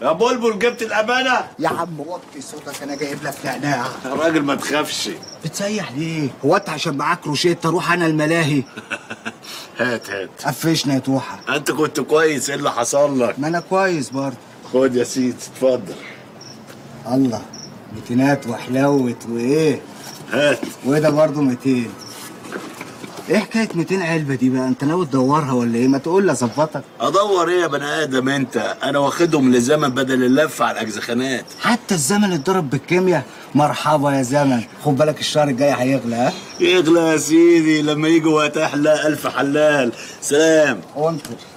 يا بلبل جبت الامانه يا عم وطي صوتك انا جايب لك نعناع يا راجل ما تخافش بتسيح ليه هو انت عشان معاك روشيتا اروح انا الملاهي هات هات قفشنا يا توحه انت كنت كويس ايه اللي حصل لك ما انا كويس برضه خد يا سيدي اتفضل الله ميتينات وحلاوه وايه هات وايه ده برضه 200 ايه حكايه 200 علبه دي بقى انت ناوي تدورها ولا ايه ما تقول لي اظبطك ادور ايه يا بني ادم انت انا واخدهم لزمن بدل اللف على الاجزخانات حتى الزمن اتضرب بالكيمياء مرحبا يا زمن خد بالك الشهر الجاي هيغلى ها يغلى يا سيدي لما يجي وقت احلى الف حلال سلام وانت